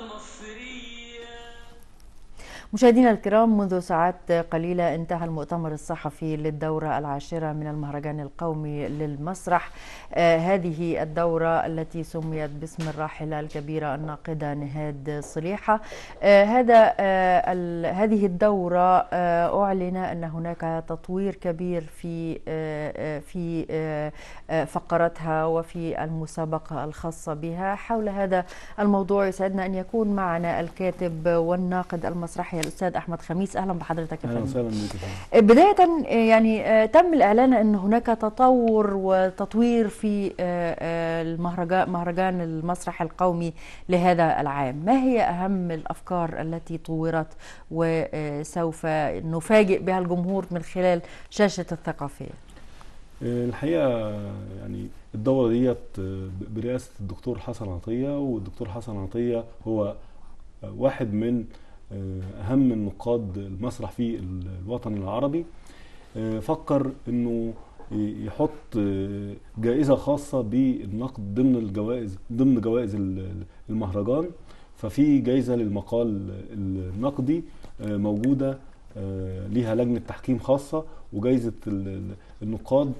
مشاهدينا الكرام منذ ساعات قليلة انتهى المؤتمر الصحفي للدورة العاشرة من المهرجان القومي للمسرح آه هذه الدورة التي سميت باسم الراحلة الكبيرة الناقدة نهاد صليحة آه هذا آه هذه الدورة آه أعلن أن هناك تطوير كبير في آه في آه فقرتها وفي المسابقة الخاصة بها حول هذا الموضوع يسعدنا أن يكون معنا الكاتب والناقد المسرحي الاستاذ احمد خميس اهلا بحضرتك يا اهلا فندم وسهلا بك بدايه يعني تم الاعلان ان هناك تطور وتطوير في المهرجان مهرجان المسرح القومي لهذا العام ما هي اهم الافكار التي طورت وسوف نفاجئ بها الجمهور من خلال شاشه الثقافيه الحقيقه يعني الدوره ديت برئاسه الدكتور حسن عطيه والدكتور حسن عطيه هو واحد من اهم النقاد المسرح في الوطن العربي فكر انه يحط جائزه خاصه بالنقد ضمن الجوائز ضمن جوائز المهرجان ففي جائزه للمقال النقدي موجوده ليها لجنه تحكيم خاصه وجائزه النقاد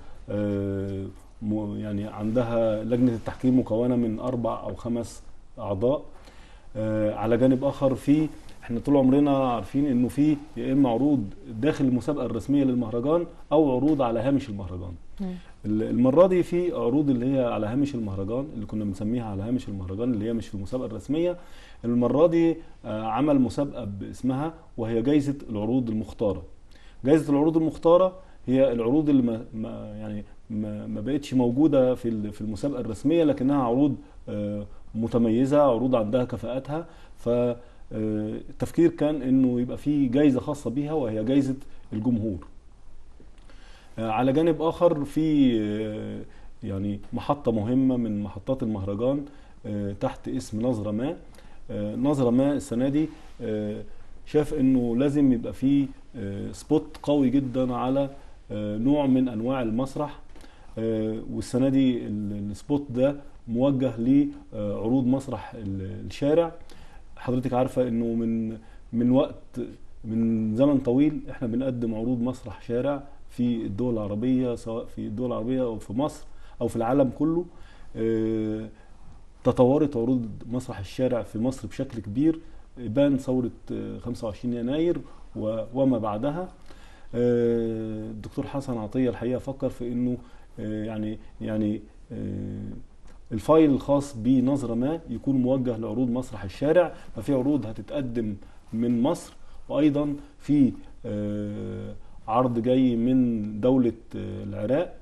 يعني عندها لجنه التحكيم مكونه من اربع او خمس اعضاء على جانب اخر في احنا طول عمرنا عارفين انه في يا اما عروض داخل المسابقه الرسميه للمهرجان او عروض على هامش المهرجان م. المره دي في عروض اللي هي على هامش المهرجان اللي كنا بنسميها على هامش المهرجان اللي هي مش في المسابقه الرسميه المره دي عمل مسابقه باسمها وهي جائزه العروض المختاره جائزه العروض المختاره هي العروض اللي ما, ما يعني ما, ما بقتش موجوده في في المسابقه الرسميه لكنها عروض متميزه عروض عندها كفاءاتها ف التفكير كان انه يبقى في جايزه خاصه بيها وهي جايزه الجمهور على جانب اخر في يعني محطه مهمه من محطات المهرجان تحت اسم نظره ما نظره ما السنه دي شاف انه لازم يبقى في سبوت قوي جدا على نوع من انواع المسرح والسنه دي السبوت ده موجه لعروض مسرح الشارع حضرتك عارفه انه من من وقت من زمن طويل احنا بنقدم عروض مسرح شارع في الدول العربيه سواء في الدول العربيه او في مصر او في العالم كله اه تطورت عروض مسرح الشارع في مصر بشكل كبير بان ثوره 25 يناير وما بعدها اه الدكتور حسن عطيه الحقيقه فكر في انه اه يعني يعني الفايل الخاص بنظره ما يكون موجه لعروض مسرح الشارع ففي عروض هتتقدم من مصر وايضا في عرض جاي من دوله العراق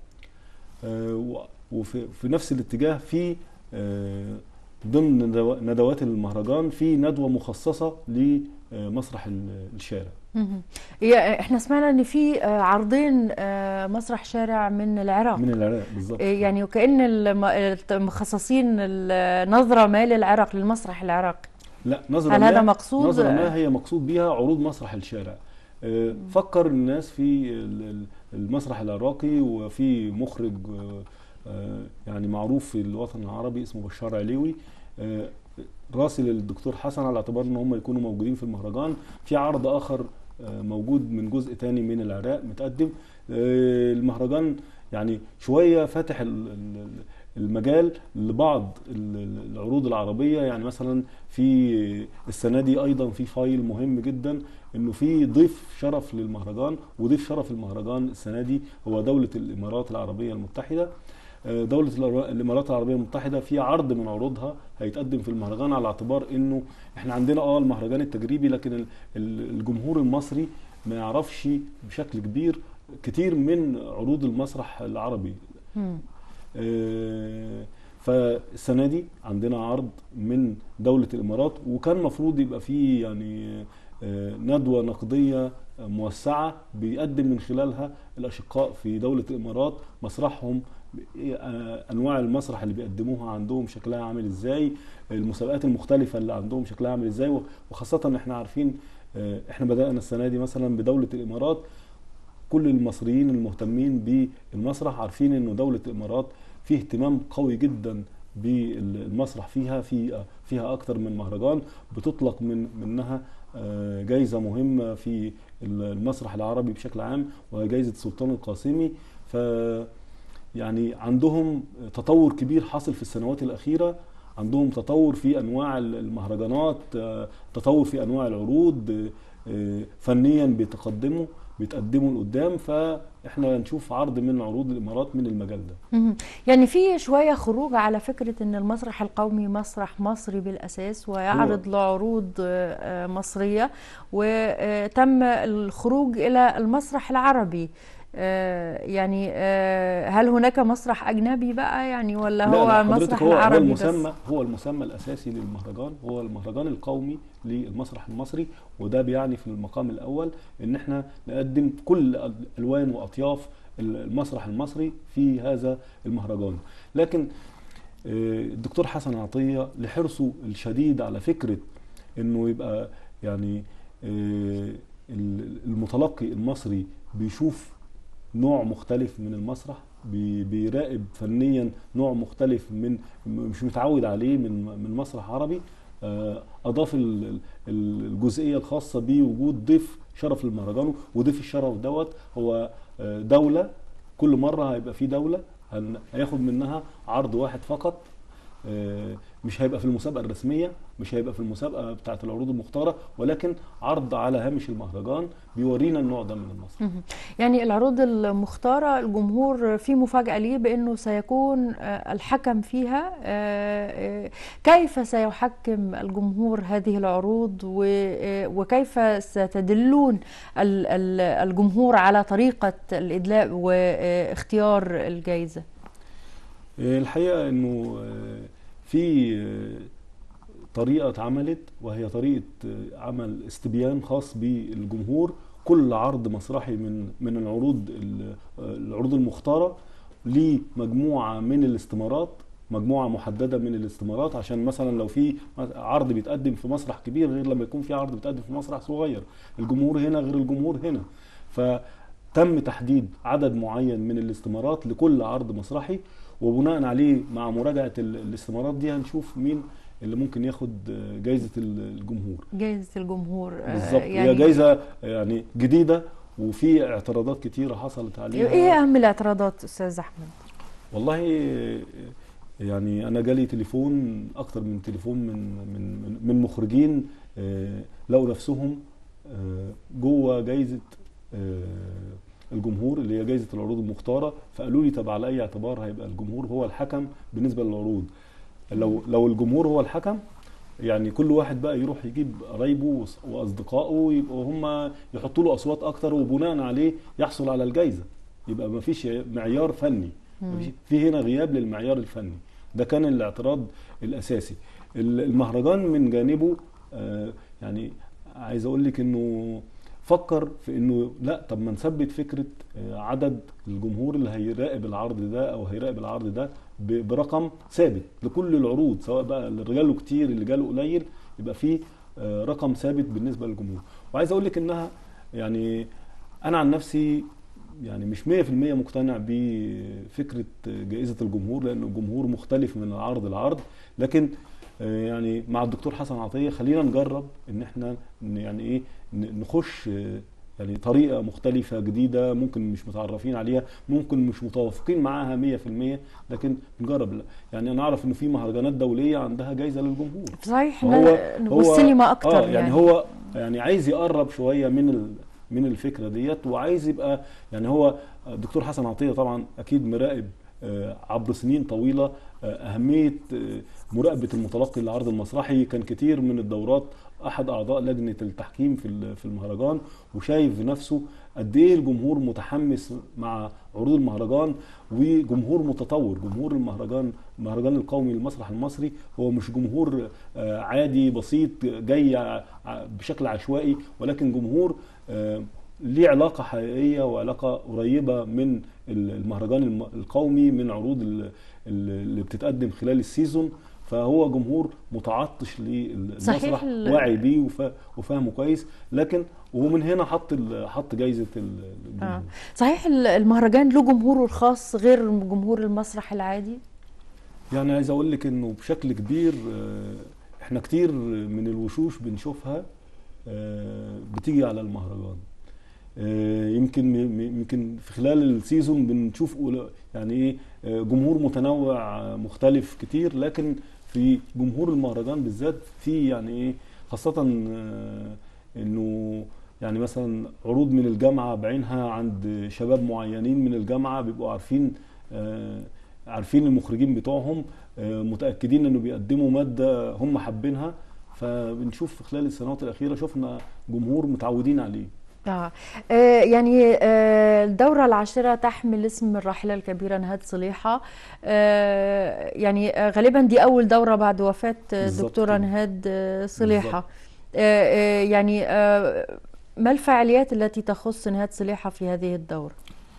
وفي نفس الاتجاه في ضمن ندوات المهرجان في ندوه مخصصه لمسرح الشارع احنا سمعنا ان في عرضين مسرح شارع من العراق من العراق بالظبط يعني وكان المخصصين النظره ما للعراق للمسرح العراقي لا نظره هل ما هذا مقصود نظره ما هي مقصود بها عروض مسرح الشارع فكر الناس في المسرح العراقي وفي مخرج يعني معروف في الوطن العربي اسمه بشار عليوي راسل الدكتور حسن على اعتبار ان هم يكونوا موجودين في المهرجان في عرض اخر موجود من جزء تاني من العراق متقدم المهرجان يعني شويه فاتح المجال لبعض العروض العربيه يعني مثلا في السنه دي ايضا في فايل مهم جدا انه في ضيف شرف للمهرجان وضيف شرف المهرجان السنه دي هو دوله الامارات العربيه المتحده دولة الإمارات العربية المتحدة في عرض من عروضها هيتقدم في المهرجان على اعتبار إنه إحنا عندنا آه المهرجان التجريبي لكن الجمهور المصري ما يعرفش بشكل كبير كتير من عروض المسرح العربي. آه فالسنة دي عندنا عرض من دولة الإمارات وكان المفروض يبقى فيه يعني آه ندوة نقدية موسعة بيقدم من خلالها الأشقاء في دولة الإمارات مسرحهم انواع المسرح اللي بيقدموها عندهم شكلها عامل ازاي المسابقات المختلفه اللي عندهم شكلها عامل ازاي وخاصه ان احنا عارفين احنا بدانا السنه دي مثلا بدوله الامارات كل المصريين المهتمين بالمسرح عارفين انه دوله الامارات فيه اهتمام قوي جدا بالمسرح فيها في فيها اكتر من مهرجان بتطلق من منها آه، جايزه مهمه في المسرح العربي بشكل عام وهي جايزه السلطان القاسمي ف يعني عندهم تطور كبير حاصل في السنوات الاخيره عندهم تطور في انواع المهرجانات آه، تطور في انواع العروض آه، فنيا بيتقدموا بيتقدموا لقدام فاحنا نشوف عرض من عروض الامارات من المجال ده مهم. يعني في شويه خروج على فكره ان المسرح القومي مسرح مصري بالاساس ويعرض لعروض آه، مصريه وتم الخروج الى المسرح العربي آه، يعني آه، هل هناك مسرح اجنبي بقى يعني ولا لا هو لا المسرح حضرتك هو, هو العربي بس المسمى هو المسمى الاساسي للمهرجان هو المهرجان القومي للمسرح المصري وده بيعني في المقام الاول ان احنا نقدم كل الوان واطياف المسرح المصري في هذا المهرجان لكن آه، الدكتور حسن عطيه لحرصه الشديد على فكره انه يبقى يعني آه، المتلقي المصري بيشوف نوع مختلف من المسرح بي- بيراقب فنيا نوع مختلف من مش متعود عليه من من مسرح عربي آه، اضاف ال- ال- الجزئيه الخاصه بوجود ضيف شرف المهرجان وضيف الشرف دوت هو آه، دوله كل مره هيبقى في دوله هن- هياخد منها عرض واحد فقط آه، مش هيبقى في المسابقه الرسميه مش هيبقى في المسابقه بتاعه العروض المختاره ولكن عرض على هامش المهرجان بيورينا النوع ده من المسرح مهم. يعني العروض المختارة الجمهور في مفاجأة ليه بأنه سيكون آه، الحكم فيها آه، آه، كيف سيحكم الجمهور هذه العروض و- آه، وكيف ستدلون ال- ال- الجمهور على طريقة الإدلاء واختيار الجائزة الحقيقه انه آه، في آه، طريقه اتعملت وهي طريقه آه، عمل استبيان خاص بالجمهور كل عرض مسرحي من من العروض ال- آه، العروض المختاره ليه مجموعه من الاستمارات مجموعه محدده من الاستمارات عشان مثلا لو في عرض بيتقدم في مسرح كبير غير لما يكون في عرض بيتقدم في مسرح صغير الجمهور هنا غير الجمهور هنا فتم تحديد عدد معين من الاستمارات لكل عرض مسرحي وبناء عليه مع مراجعه ال- الاستمارات دي هنشوف مين اللي ممكن ياخد جائزه الجمهور جائزة الجمهور آه، بالظبط هي جائزه يعني جديده وفي اعتراضات كتيره حصلت عليها ايه اهم الاعتراضات استاذ احمد والله يعني انا جالي تليفون اكتر من تليفون من من من- من مخرجين آه، لقوا نفسهم آه، جوه جايزه آه، الجمهور اللي هي جايزه العروض المختاره فقالوا لي طب على اي اعتبار هيبقى الجمهور هو الحكم بالنسبه للعروض لو لو الجمهور هو الحكم يعني كل واحد بقى يروح يجيب قرايبه وأص- واصدقائه يبقوا هم يحطوا له اصوات اكتر وبناء عليه يحصل على الجائزه يبقى ما فيش معيار فني مفيش- في هنا غياب للمعيار الفني ده كان الاعتراض الاساسي ال- المهرجان من جانبه آه، يعني عايز اقول لك انه فكر في انه لا طب ما نثبت فكره آه، عدد الجمهور اللي هيراقب العرض ده او هيراقب العرض ده ب- برقم ثابت لكل العروض سواء بقى اللي جاله كتير اللي جاله قليل يبقى في آه، رقم ثابت بالنسبه للجمهور وعايز اقول لك انها يعني انا عن نفسي يعني مش 100% مقتنع بفكره جائزه الجمهور لان الجمهور مختلف من العرض لعرض لكن آه، يعني مع الدكتور حسن عطيه خلينا نجرب ان احنا ن- يعني ايه ن- نخش آه، يعني طريقه مختلفه جديده ممكن مش متعرفين عليها ممكن مش متوافقين معاها 100% لكن نجرب لا. يعني انا اعرف ان في مهرجانات دوليه عندها جائزه للجمهور صحيح وهو- ن- هو- والسينما اكتر آه يعني, هو يعني عايز يقرب شويه من ال من الفكره ديت وعايز يبقى يعني هو الدكتور حسن عطيه طبعا اكيد مراقب آه، عبر سنين طويله آه، اهميه آه، مراقبه المتلقي للعرض المسرحي كان كتير من الدورات احد اعضاء لجنه التحكيم في ال- في المهرجان وشايف نفسه قد ايه الجمهور متحمس مع عروض المهرجان وجمهور متطور جمهور المهرجان المهرجان القومي للمسرح المصري هو مش جمهور آه، عادي بسيط جاي ع- ع- بشكل عشوائي ولكن جمهور آه، ليه علاقة حقيقية وعلاقة قريبة من ال- المهرجان الم- القومي من عروض ال- ال- اللي بتتقدم خلال السيزون فهو جمهور متعطش صحيح للمسرح ال- واعي بيه وفا- وفاهمه كويس لكن ومن هنا حط ال- حط جايزة ال- الجمهور آه. صحيح ال- المهرجان له جمهوره الخاص غير جمهور المسرح العادي يعني عايز اقول لك انه بشكل كبير آه، احنا كتير من الوشوش بنشوفها آه، بتيجي على المهرجان آه، يمكن يمكن في خلال السيزون بنشوف قول- يعني ايه آه، جمهور متنوع آه، مختلف كتير لكن في جمهور المهرجان بالذات في يعني ايه خاصة آه، انه يعني مثلا عروض من الجامعة بعينها عند شباب معينين من الجامعة بيبقوا عارفين آه، عارفين المخرجين بتوعهم آه، متأكدين انه بيقدموا مادة هم حابينها فبنشوف في خلال السنوات الأخيرة شفنا جمهور متعودين عليه آه. آه، يعني آه، الدورة العاشرة تحمل اسم الراحلة الكبيرة نهاد صليحة آه، يعني آه، غالبا دي أول دورة بعد وفاة آه، بالظبط الدكتورة كده. نهاد آه، صليحة بالظبط. آه، آه، يعني آه، ما الفعاليات التي تخص نهاد صليحة في هذه الدورة؟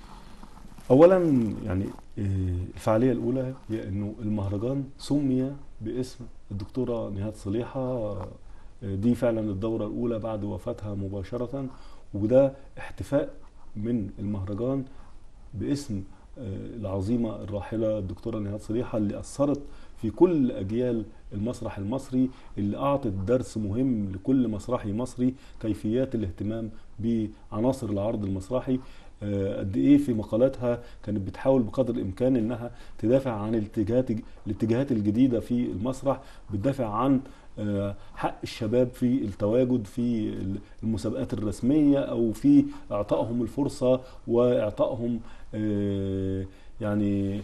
اولا يعني آه، الفعاليه الاولى هي انه المهرجان سمي باسم الدكتوره نهاد صليحه آه، دي فعلا الدوره الاولى بعد وفاتها مباشره وده احتفاء من المهرجان باسم آه، العظيمه الراحله الدكتوره نهاد صليحه اللي اثرت في كل اجيال المسرح المصري اللي اعطت درس مهم لكل مسرحي مصري كيفيات الاهتمام بعناصر العرض المسرحي آه، قد ايه في مقالاتها كانت بتحاول بقدر الامكان انها تدافع عن الاتجاهات الاتجاهات الجديده في المسرح بتدافع عن آه، حق الشباب في التواجد في المسابقات الرسميه او في اعطائهم الفرصه واعطائهم آه، يعني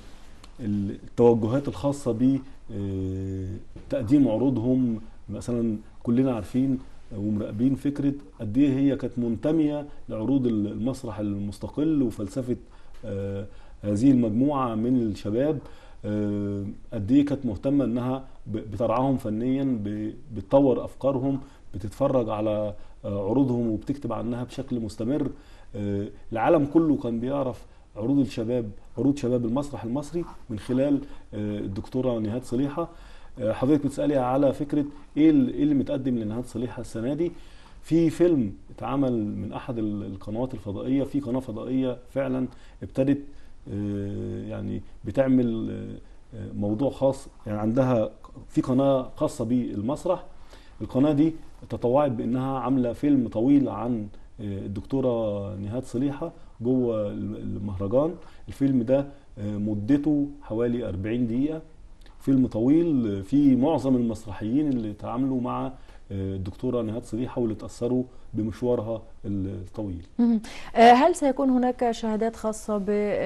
التوجهات الخاصه ب آه، تقديم عروضهم مثلا كلنا عارفين ومراقبين فكره قد ايه هي كانت منتميه لعروض المسرح المستقل وفلسفه آه، هذه المجموعه من الشباب آه، قد ايه كانت مهتمه انها ب- بترعاهم فنيا ب- بتطور افكارهم بتتفرج على آه، عروضهم وبتكتب عنها بشكل مستمر آه، العالم كله كان بيعرف عروض الشباب عروض شباب المسرح المصري من خلال آه، الدكتوره نهاد صليحه آه، حضرتك بتسالي على فكره ايه ال- إيه اللي متقدم لنهاد صليحه السنه دي في فيلم اتعمل من احد ال- القنوات الفضائيه في قناه فضائيه فعلا ابتدت آه، يعني بتعمل آه، آه، موضوع خاص يعني عندها في قناه خاصه بالمسرح القناه دي تطوعت بانها عامله فيلم طويل عن آه، الدكتوره نهاد صليحه جوه المهرجان الفيلم ده آه، مدته حوالي 40 دقيقه فيلم طويل فيه معظم المسرحيين اللي تعاملوا مع آه، الدكتوره نهاد صليحه واللي تاثروا بمشوارها الطويل مهم. آه، هل سيكون هناك شهادات خاصة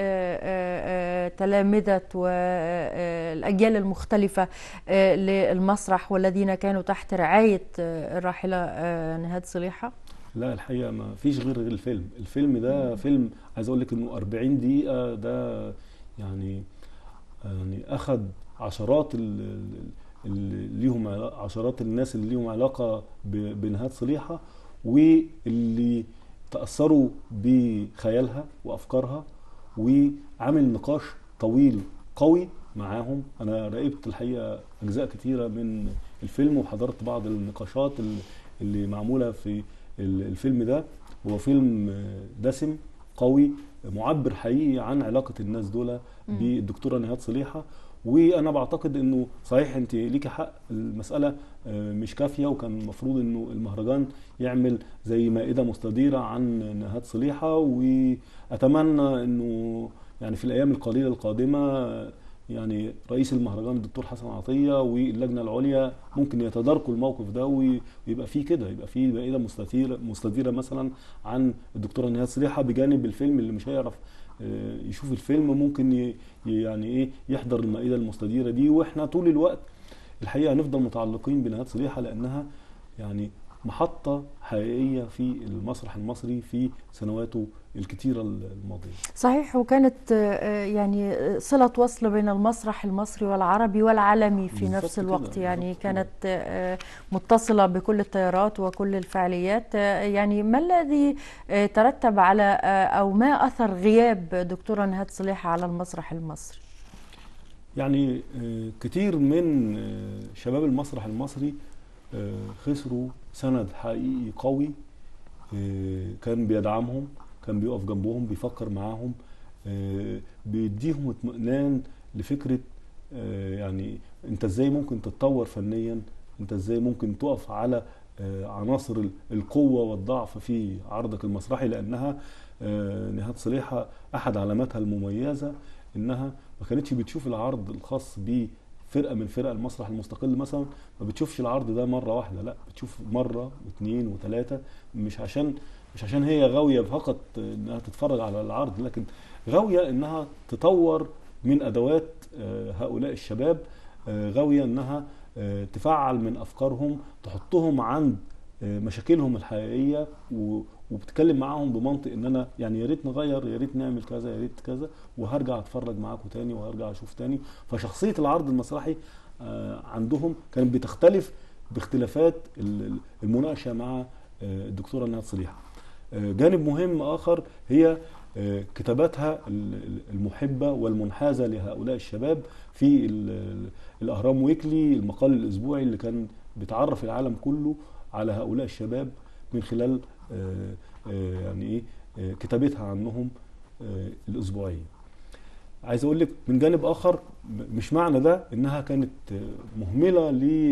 بتلامذة والأجيال المختلفة آه، للمسرح والذين كانوا تحت رعاية آه، الراحلة آه، نهاد صليحة؟ لا الحقيقه ما فيش غير الفيلم الفيلم ده فيلم عايز اقول لك انه 40 دقيقه ده يعني يعني اخذ عشرات ال- ال- اللي ليهم علا- عشرات الناس اللي ليهم علاقه ب- بنهاد صليحه واللي تاثروا بخيالها وافكارها وعامل نقاش طويل قوي معاهم انا راقبت الحقيقه اجزاء كتيره من الفيلم وحضرت بعض النقاشات اللي- اللي معموله في ال- الفيلم ده هو فيلم آه، دسم قوي معبر حقيقي عن علاقه الناس دول مم. بالدكتوره نهاد صليحه وانا بعتقد انه صحيح انت ليكي حق المساله آه، مش كافيه وكان المفروض انه المهرجان يعمل زي مائده مستديره عن نهاد صليحه واتمنى انه يعني في الايام القليله القادمه آه، يعني رئيس المهرجان الدكتور حسن عطيه واللجنه العليا ممكن يتداركوا الموقف ده وي- ويبقى فيه كده يبقى فيه مائده مستديره مستديره مثلا عن الدكتوره نهاد صليحه بجانب الفيلم اللي مش هيعرف آه، يشوف الفيلم ممكن ي- ي- يعني ايه يحضر المائده المستديره دي واحنا طول الوقت الحقيقه هنفضل متعلقين بنهاد صليحه لانها يعني محطه حقيقيه في المسرح المصري في سنواته الكتيره الماضيه صحيح وكانت آه، يعني صلة وصل بين المسرح المصري والعربي والعالمي في بالظبط نفس كده، الوقت يعني بالظبط كده. كانت آه، متصلة بكل التيارات وكل الفعاليات آه، يعني ما الذي آه، ترتب على آه، أو ما أثر غياب دكتورة نهاد صليحة على المسرح المصري؟ يعني آه، كتير من آه، شباب المسرح المصري آه، خسروا سند حقيقي قوي آه، كان بيدعمهم كان بيقف جنبهم بيفكر معاهم آه، بيديهم اطمئنان لفكرة آه، يعني انت ازاي ممكن تتطور فنيا انت ازاي ممكن تقف على آه، عناصر ال- القوة والضعف في عرضك المسرحي لأنها آه، نهاد صليحة أحد علاماتها المميزة إنها ما كانتش بتشوف العرض الخاص بفرقة من فرق المسرح المستقل مثلا ما بتشوفش العرض ده مرة واحدة لا بتشوف مرة واثنين وثلاثة مش عشان مش عشان هي غاوية فقط إنها تتفرج على العرض لكن غاوية إنها تطور من أدوات آه، هؤلاء الشباب آه، غاوية إنها آه، تفعل من افكارهم تحطهم عند آه، مشاكلهم الحقيقيه و- وبتتكلم معاهم بمنطق ان انا يعني يا ريت نغير يا ريت نعمل كذا يا ريت كذا وهرجع اتفرج معاكم تاني وهرجع اشوف تاني فشخصيه العرض المسرحي آه، عندهم كانت بتختلف باختلافات ال- ال- المناقشه مع آه، الدكتوره نهاد صليحه. آه، جانب مهم اخر هي آه، كتاباتها ال- ال- المحبه والمنحازه لهؤلاء الشباب في ال- ال- الاهرام ويكلي المقال الاسبوعي اللي كان بتعرف العالم كله على هؤلاء الشباب من خلال آه، آه، يعني ايه آه، كتابتها عنهم آه، الاسبوعيه. عايز اقول لك من جانب اخر م- مش معنى ده انها كانت آه، مهمله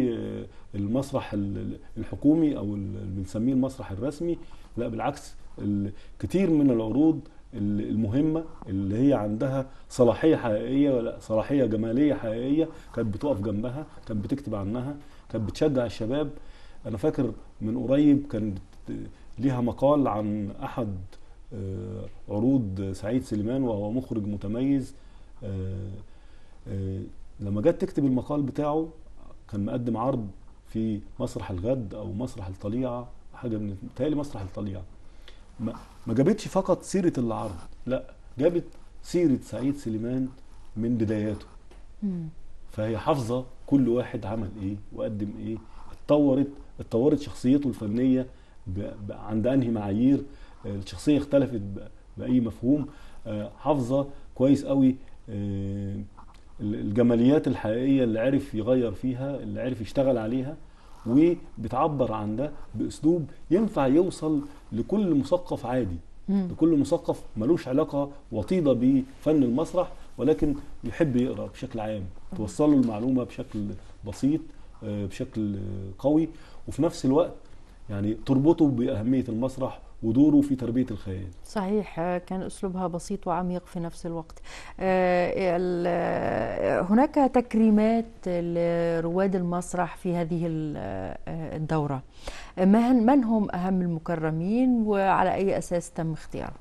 للمسرح ال- الحكومي او ال- اللي بنسميه المسرح الرسمي لا بالعكس ال- كتير من العروض ال- المهمه اللي هي عندها صلاحيه حقيقيه ولا صلاحيه جماليه حقيقيه كانت بتقف جنبها كانت بتكتب عنها كانت بتشجع الشباب انا فاكر من قريب كانت ليها مقال عن احد آه، عروض سعيد سليمان وهو مخرج متميز آه، آه، لما جت تكتب المقال بتاعه كان مقدم عرض في مسرح الغد او مسرح الطليعه حاجه من بتهيألي مسرح الطليعه ما ما جابتش فقط سيره العرض لا جابت سيره سعيد سليمان من بداياته مم. فهي حافظه كل واحد عمل ايه وقدم ايه اتطورت اتطورت شخصيته الفنيه ب... ب... عند انهي معايير آه، الشخصيه اختلفت ب... باي مفهوم آه، حافظه كويس قوي آه، ال- الجماليات الحقيقيه اللي عرف يغير فيها اللي عرف يشتغل عليها وبتعبر عن ده باسلوب ينفع يوصل لكل مثقف عادي مم. لكل مثقف ملوش علاقه وطيده بفن المسرح ولكن يحب يقرا بشكل عام توصل له المعلومه بشكل بسيط آه، بشكل آه، قوي وفي نفس الوقت يعني تربطه باهميه المسرح ودوره في تربيه الخيال صحيح آه، كان اسلوبها بسيط وعميق في نفس الوقت آه، ال- آه، هناك تكريمات لرواد المسرح في هذه ال- آه، الدوره من من هم اهم المكرمين وعلى اي اساس تم اختياره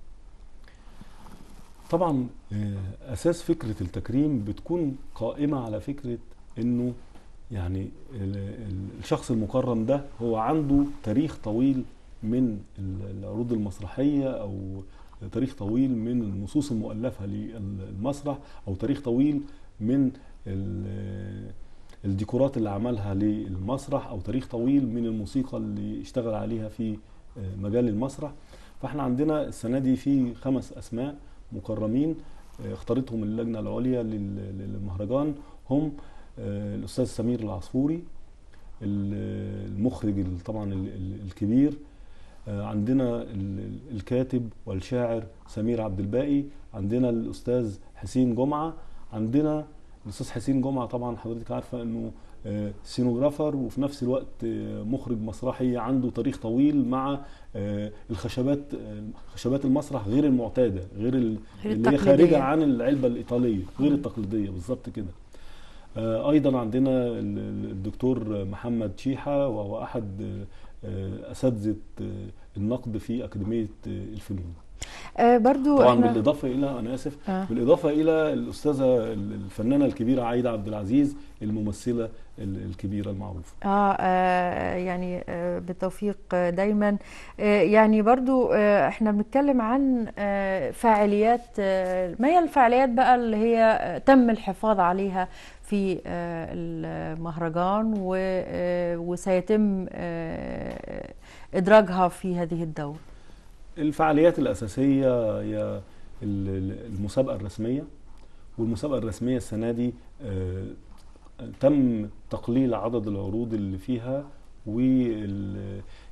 طبعا آه، اساس فكره التكريم بتكون قائمه على فكره انه يعني ال- ال- الشخص المكرم ده هو عنده تاريخ طويل من ال- العروض المسرحيه او تاريخ طويل من النصوص المؤلفه للمسرح او تاريخ طويل من ال- الديكورات اللي عملها للمسرح او تاريخ طويل من الموسيقى اللي اشتغل عليها في آه، مجال المسرح فاحنا عندنا السنه دي في خمس اسماء مكرمين آه، اختارتهم اللجنه العليا لل- للمهرجان هم آه، الاستاذ سمير العصفوري ال- المخرج ال- طبعا ال- ال- الكبير آه، عندنا ال- الكاتب والشاعر سمير عبد الباقي عندنا الاستاذ حسين جمعه عندنا الاستاذ حسين جمعه طبعا حضرتك عارفه انه آه، سينوغرافر وفي نفس الوقت آه، مخرج مسرحي عنده تاريخ طويل مع آه، الخشبات آه، خشبات المسرح غير المعتاده غير ال- غير اللي هي التقليدية. خارجه عن العلبه الايطاليه غير مم. التقليديه بالظبط كده آه، ايضا عندنا ال- ال- الدكتور محمد شيحه وهو احد آه، آه، اساتذه آه، النقد في اكاديميه آه، الفنون آه، برضو طبعا احنا بالاضافه الى انا اسف آه. بالاضافه الى الاستاذه الفنانه الكبيره عايده عبد العزيز الممثله ال- الكبيره المعروفه آه, آه يعني آه بالتوفيق آه دايما آه يعني برضو آه احنا بنتكلم عن آه فاعليات آه ما هي الفعاليات بقى اللي هي آه تم الحفاظ عليها في آه المهرجان و- آه وسيتم آه إدراجها في هذه الدورة الفعاليات الاساسيه هي ال- ال- المسابقه الرسميه والمسابقه الرسميه السنه دي آه، تم تقليل عدد العروض اللي فيها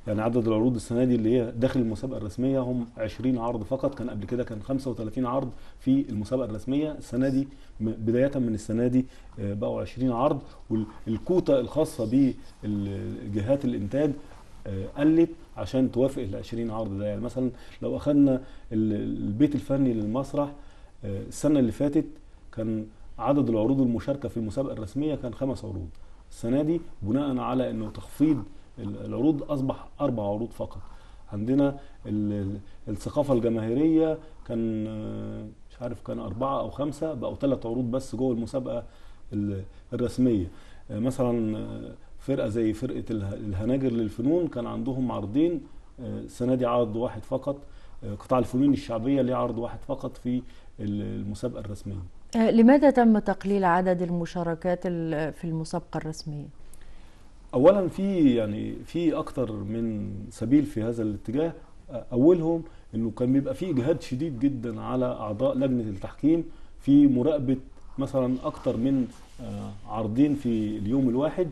يعني عدد العروض السنه دي اللي هي داخل المسابقه الرسميه هم 20 عرض فقط كان قبل كده كان 35 عرض في المسابقه الرسميه السنه دي م- بدايه من السنه دي آه، بقوا 20 عرض والكوتا الخاصه بجهات الانتاج آه، قلت عشان توافق ال 20 عرض ده يعني مثلا لو اخذنا ال- البيت الفني للمسرح آه، السنه اللي فاتت كان عدد العروض المشاركه في المسابقه الرسميه كان خمس عروض السنه دي بناء على انه تخفيض ال- العروض اصبح اربع عروض فقط عندنا ال- ال- الثقافه الجماهيريه كان آه، مش عارف كان اربعه او خمسه بقوا ثلاث عروض بس جوه المسابقه ال- الرسميه آه، مثلا آه، فرقه زي فرقه اله- الهناجر للفنون كان عندهم عرضين آه، السنه دي عرض واحد فقط آه، قطاع الفنون الشعبيه ليه عرض واحد فقط في ال- المسابقه الرسميه آه، لماذا تم تقليل عدد المشاركات ال- في المسابقة الرسمية؟ اولا في يعني في اكتر من سبيل في هذا الاتجاه اولهم انه كان بيبقى في اجهاد شديد جدا على اعضاء لجنه التحكيم في مراقبه مثلا اكتر من آه، عرضين في اليوم الواحد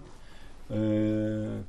آه،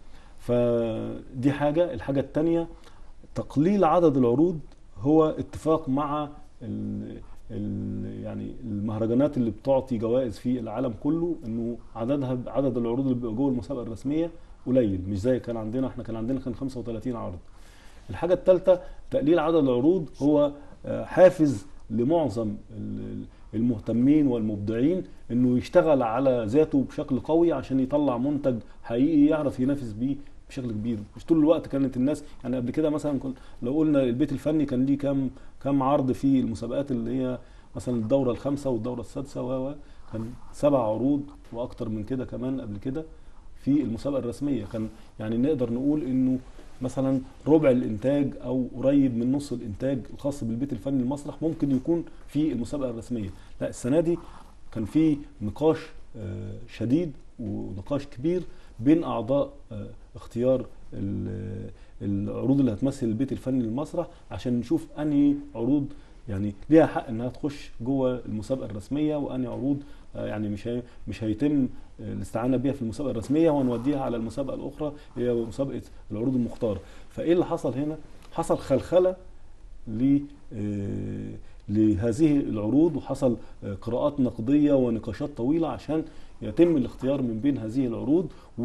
فدي حاجه الحاجه الثانيه تقليل عدد العروض هو اتفاق مع ال ال يعني المهرجانات اللي بتعطي جوائز في العالم كله انه عددها عدد العروض اللي بيبقى جوه المسابقه الرسميه قليل مش زي كان عندنا احنا كان عندنا كان 35 عرض الحاجه الثالثه تقليل عدد العروض هو آه، حافز لمعظم ال- المهتمين والمبدعين انه يشتغل على ذاته بشكل قوي عشان يطلع منتج حقيقي يعرف ينافس بيه بشكل كبير مش طول الوقت كانت الناس يعني قبل كده مثلا كن لو قلنا البيت الفني كان ليه كام كام عرض في المسابقات اللي هي مثلا الدوره الخامسه والدوره السادسه و و كان سبع عروض واكتر من كده كمان قبل كده في المسابقه الرسميه كان يعني نقدر نقول انه مثلا ربع الانتاج او قريب من نص الانتاج الخاص بالبيت الفني المسرح ممكن يكون في المسابقه الرسميه لا السنه دي كان في نقاش آه، شديد ونقاش كبير بين اعضاء آه، اختيار ال- العروض اللي هتمثل البيت الفني للمسرح عشان نشوف انهي عروض يعني ليها حق انها تخش جوه المسابقه الرسميه وانهي عروض آه، يعني مش هي مش هيتم آه، الاستعانه بيها في المسابقه الرسميه وهنوديها على المسابقه الاخرى هي مسابقه العروض المختاره فايه اللي حصل هنا حصل خلخله ل آه، لهذه العروض وحصل آه، قراءات نقديه ونقاشات طويله عشان يتم الاختيار من بين هذه العروض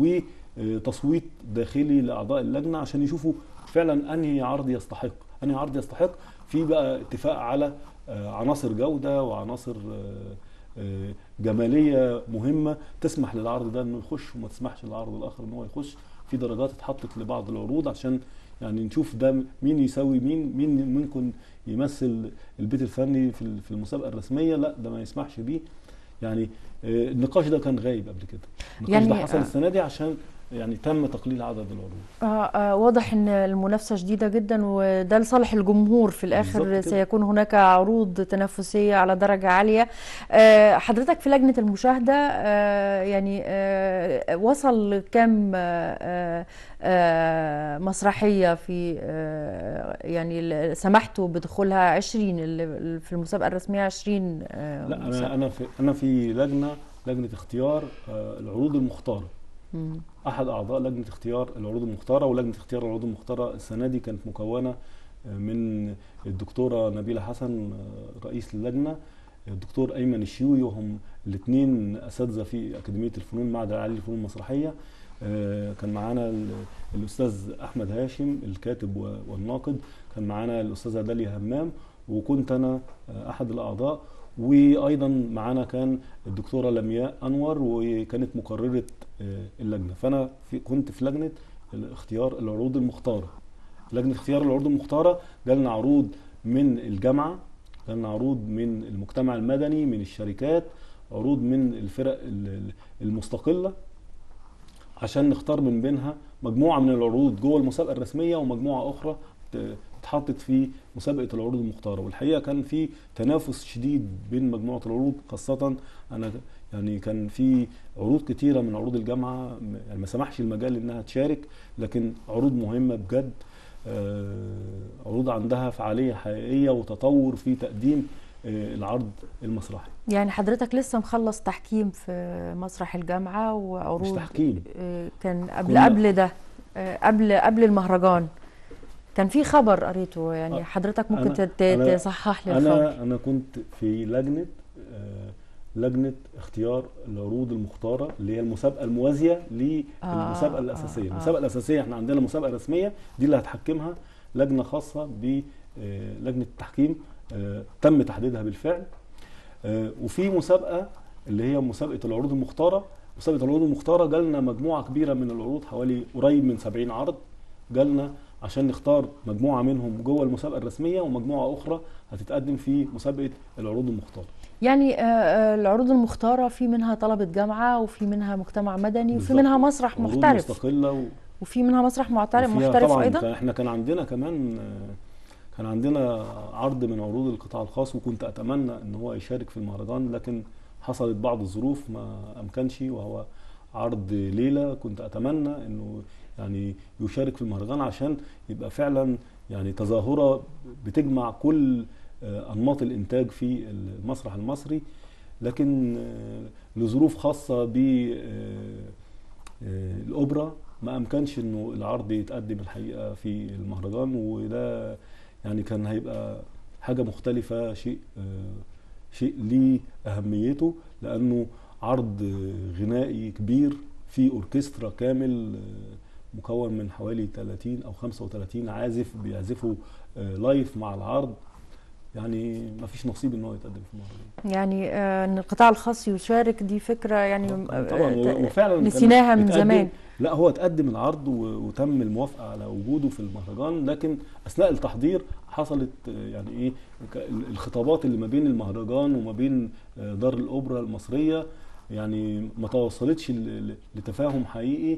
وتصويت داخلي لاعضاء اللجنه عشان يشوفوا فعلا انهي عرض يستحق انهي عرض يستحق في بقى اتفاق على آه، عناصر جوده وعناصر آه، آه، جماليه مهمه تسمح للعرض ده انه يخش وما تسمحش للعرض الاخر ان هو يخش في درجات اتحطت لبعض العروض عشان يعني نشوف ده مين يساوي مين مين ممكن يمثل البيت الفني في ال- في المسابقه الرسميه لا ده ما يسمحش بيه يعني آه، النقاش ده كان غايب قبل كده النقاش يعني، ده حصل آه، السنه دي عشان يعني تم تقليل عدد العروض آه آه واضح ان المنافسه شديده جدا وده لصالح الجمهور في الاخر بالظبط كده. سيكون هناك عروض تنافسيه على درجه عاليه آه حضرتك في لجنه المشاهده آه يعني آه وصل كم آه آه مسرحيه في آه يعني ال- سمحتوا بدخولها 20 ال- في المسابقه الرسميه 20 آه لا مسابقة. انا انا في انا في لجنه لجنه اختيار آه، العروض المختاره مم. احد اعضاء لجنه اختيار العروض المختاره ولجنه اختيار العروض المختاره السنه دي كانت مكونه آه، من الدكتوره نبيله حسن آه، رئيس اللجنه الدكتور ايمن الشيوي وهم الاثنين اساتذه في اكاديميه الفنون معهد العالي للفنون المسرحيه آه، كان معانا ال- الاستاذ احمد هاشم الكاتب و- والناقد كان معانا الاستاذه داليا همام وكنت انا آه، احد الاعضاء وايضا معانا كان الدكتوره لمياء انور وكانت مقرره آه، اللجنه فانا في كنت في لجنه اختيار العروض المختاره لجنه اختيار العروض المختاره جالنا عروض من الجامعه جالنا عروض من المجتمع المدني من الشركات عروض من الفرق ال- ال- المستقله عشان نختار من بينها مجموعه من العروض جوه المسابقه الرسميه ومجموعه اخرى ت- اتحطت في مسابقه العروض المختاره والحقيقه كان في تنافس شديد بين مجموعه العروض خاصه انا يعني كان في عروض كتيره من عروض الجامعه م- يعني ما سمحش المجال انها تشارك لكن عروض مهمه بجد آه، عروض عندها فعاليه حقيقيه وتطور في تقديم آه، العرض المسرحي يعني حضرتك لسه مخلص تحكيم في مسرح الجامعه وعروض مش تحكيم آه، كان قبل كنا- قبل ده آه، قبل قبل المهرجان كان في خبر قريته يعني آه، حضرتك ممكن أنا- تت- أنا- تصحح لي الخبر انا انا كنت في لجنه آه، لجنه اختيار العروض المختاره اللي هي المسابقه الموازيه للمسابقه آه، الاساسيه آه، آه. المسابقه الاساسيه احنا عندنا مسابقه رسميه دي اللي هتحكمها لجنه خاصه بلجنه التحكيم آه، تم تحديدها بالفعل آه، وفي مسابقه اللي هي مسابقه العروض المختاره مسابقه العروض المختاره جالنا مجموعه كبيره من العروض حوالي قريب من 70 عرض جالنا عشان نختار مجموعه منهم جوه المسابقه الرسميه ومجموعه اخرى هتتقدم في مسابقه العروض المختاره يعني آه، آه، العروض المختارة في منها طلبة جامعة وفي منها مجتمع مدني وفي بالظبط. منها مسرح عروض محترف مستقله و... وفي منها مسرح معترف وفيها محترف طبعا أيضا كان احنا كان عندنا كمان آه، كان عندنا عرض من عروض القطاع الخاص وكنت اتمنى ان هو يشارك في المهرجان لكن حصلت بعض الظروف ما امكنش وهو عرض ليله كنت اتمنى انه يعني يشارك في المهرجان عشان يبقى فعلا يعني تظاهره بتجمع كل آه، انماط الانتاج في المسرح المصري لكن آه، لظروف خاصه ب آه، آه، الاوبرا ما امكنش انه العرض يتقدم الحقيقه في المهرجان وده يعني كان هيبقى حاجه مختلفه شيء آه، شيء ليه اهميته لانه عرض آه، غنائي كبير في اوركسترا كامل آه، مكون من حوالي 30 او 35 عازف بيعزفوا آه، لايف مع العرض يعني ما فيش نصيب ان هو يتقدم في المهرجان يعني آه، ان القطاع الخاص يشارك دي فكرة يعني آه، طبعا آه، وفعلا كان نسيناها من اتقدم- زمان لا هو اتقدم العرض و- وتم الموافقه على وجوده في المهرجان لكن اثناء التحضير حصلت آه، يعني ايه ك- الخطابات اللي ما بين المهرجان وما بين آه، دار الاوبرا المصريه يعني ما توصلتش ل- ل- لتفاهم حقيقي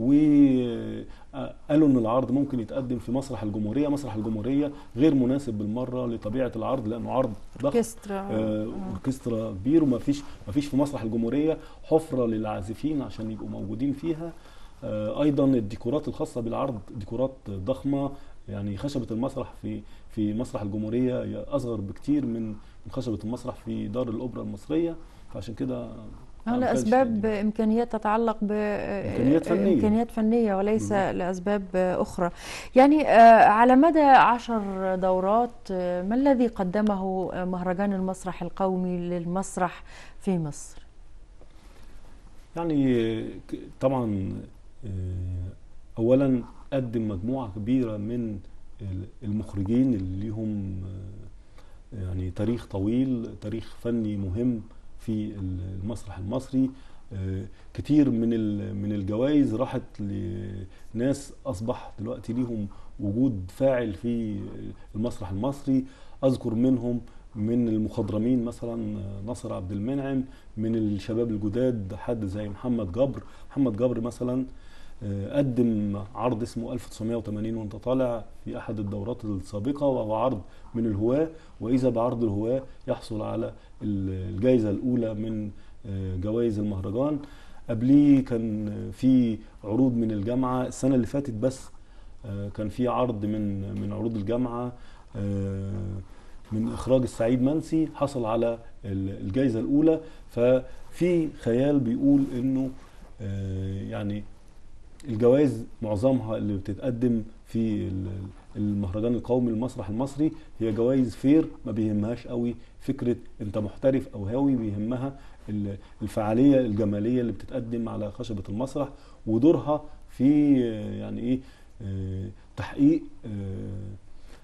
وقالوا ان العرض ممكن يتقدم في مسرح الجمهوريه مسرح الجمهوريه غير مناسب بالمره لطبيعه العرض لانه عرض ضخم اوركسترا آه، اوركسترا كبير وما فيش ما فيش في مسرح الجمهوريه حفره للعازفين عشان يبقوا موجودين فيها آه، ايضا الديكورات الخاصه بالعرض ديكورات ضخمه يعني خشبه المسرح في في مسرح الجمهوريه هي اصغر بكتير من من خشبه المسرح في دار الاوبرا المصريه فعشان كده ما هذا أمكنش أسباب تقديم. إمكانيات تتعلق ب إمكانيات فنية. إمكانيات فنية وليس بالظبط. لأسباب أخرى يعني آه، على مدى عشر دورات آه، ما الذي قدمه آه، مهرجان المسرح القومي للمسرح في مصر؟ يعني ك- طبعا آه، اولا قدم مجموعه كبيره من ال- المخرجين اللي ليهم آه، يعني تاريخ طويل تاريخ فني مهم في ال- المسرح المصري آه، كتير من ال- من الجوائز راحت لناس اصبح دلوقتي ليهم وجود فاعل في المسرح المصري اذكر منهم من المخضرمين مثلا ناصر عبد المنعم من الشباب الجداد حد زي محمد جبر محمد جبر مثلا آه، قدم عرض اسمه 1980 وانت طالع في احد الدورات السابقه وهو عرض من الهواه واذا بعرض الهواه يحصل على ال- الجائزه الاولى من آه، جوائز المهرجان قبليه كان في عروض من الجامعه السنه اللي فاتت بس آه، كان في عرض من من عروض الجامعه آه، من اخراج السعيد منسي حصل على ال- الجائزه الاولى ففي خيال بيقول انه آه، يعني الجوائز معظمها اللي بتتقدم في ال- المهرجان القومي للمسرح المصري هي جوائز فير ما بيهمهاش قوي فكره انت محترف او هاوي بيهمها ال- الفعاليه الجماليه اللي بتتقدم على خشبه المسرح ودورها في آه، يعني ايه آه، تحقيق آه،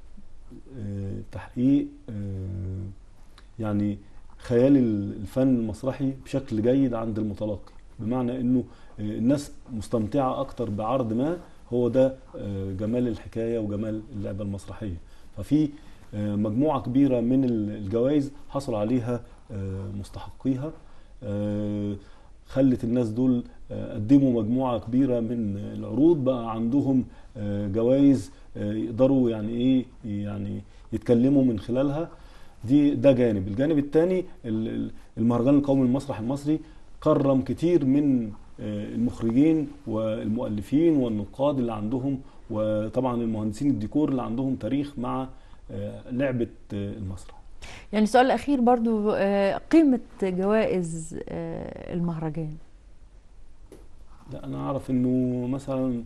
آه، تحقيق آه، يعني خيال الفن المسرحي بشكل جيد عند المتلقي بمعنى انه آه، الناس مستمتعه اكتر بعرض ما هو ده آه، جمال الحكايه وجمال اللعبه المسرحيه ففي آه، مجموعه كبيره من ال- الجوائز حصل عليها آه، مستحقيها آه، خلت الناس دول آه، قدموا مجموعه كبيره من العروض بقى عندهم آه، جوائز آه، يقدروا يعني ايه يعني يتكلموا من خلالها دي ده جانب الجانب الثاني المهرجان القومي للمسرح المصري كرم كتير من آه، المخرجين والمؤلفين والنقاد اللي عندهم وطبعا المهندسين الديكور اللي عندهم تاريخ مع آه، لعبة آه، المسرح يعني السؤال الأخير برضو آه، قيمة جوائز آه، المهرجان لا انا اعرف انه مثلا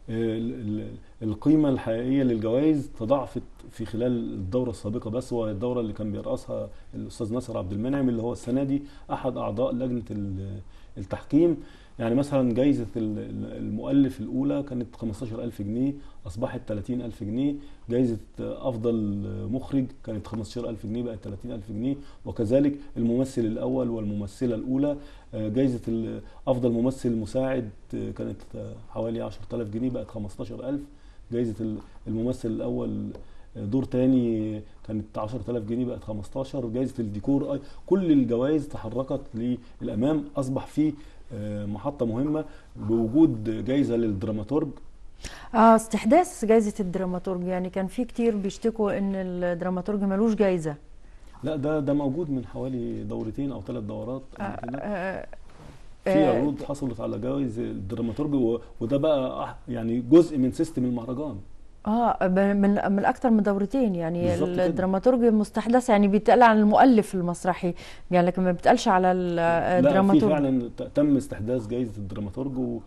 ال- ال- القيمة الحقيقية للجوائز تضاعفت في خلال الدورة السابقة بس وهي الدورة اللي كان بيرأسها الأستاذ ناصر عبد المنعم اللي هو السنة دي أحد أعضاء لجنة ال- التحكيم يعني مثلا جايزة ال- ال- المؤلف الأولى كانت 15000 جنيه أصبحت 30000 جنيه جايزة أفضل مخرج كانت 15000 جنيه بقت 30000 جنيه وكذلك الممثل الأول والممثلة الأولى آه، جايزة ال- أفضل ممثل مساعد آه، كانت آه، حوالي 10000 جنيه بقت 15000 جايزة ال- الممثل الأول آه، دور تاني كانت 10000 جنيه بقت 15 جايزة الديكور أي- كل الجوائز تحركت للأمام أصبح في آه، محطة مهمة بوجود جايزة للدراماتورج اه استحداث جائزة الدراماتورج يعني كان في كتير بيشتكوا ان الدراماتورج ملوش جائزة لا ده ده موجود من حوالي دورتين او ثلاث دورات آه قبل كده. آه في آه، عروض حصلت على جوائز الدراماتورج و- وده بقى أح- يعني جزء من سيستم المهرجان اه ب- من من اكتر من دورتين يعني بالظبط كده. الدراماتورج مستحدث يعني بيتقال عن المؤلف المسرحي يعني لكن ما بيتقالش على ال- لا في الدراماتورج فعلا ت- تم استحداث جائزة الدراماتورج و-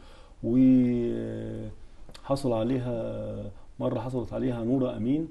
وحصل عليها مرة حصلت عليها نورة أمين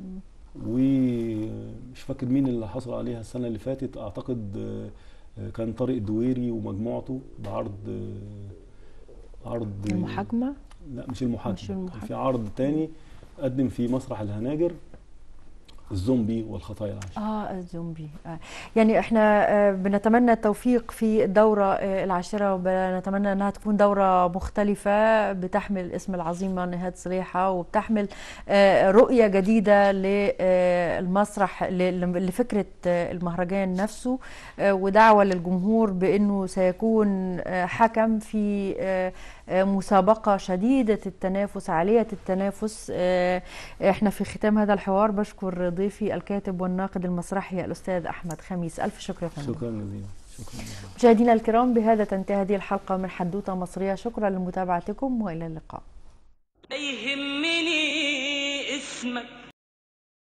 ومش فاكر مين اللي حصل عليها السنة اللي فاتت أعتقد آه، كان طارق الدويري ومجموعته بعرض آه، عرض المحاكمة لا مش المحاكمة مش كان المحاكمة. في عرض تاني قدم في مسرح الهناجر الزومبي والخطايا العشر اه الزومبي آه. يعني احنا آه، بنتمنى التوفيق في الدورة آه، العاشرة وبنتمنى انها تكون دورة مختلفة بتحمل الاسم العظيم نهاد صريحة وبتحمل آه، رؤية جديدة للمسرح ل- لفكرة آه، المهرجان نفسه آه، ودعوة للجمهور بانه سيكون آه، حكم في آه، آه، مسابقة شديدة التنافس عالية التنافس آه، احنا في ختام هذا الحوار بشكر ضيفي الكاتب والناقد المسرحي الاستاذ احمد خميس الف شكر يا فندم شكرا جزيلا شكرا جزيلا مشاهدينا الكرام بهذا تنتهي هذه الحلقه من حدوته مصريه شكرا لمتابعتكم والى اللقاء لا يهمني اسمك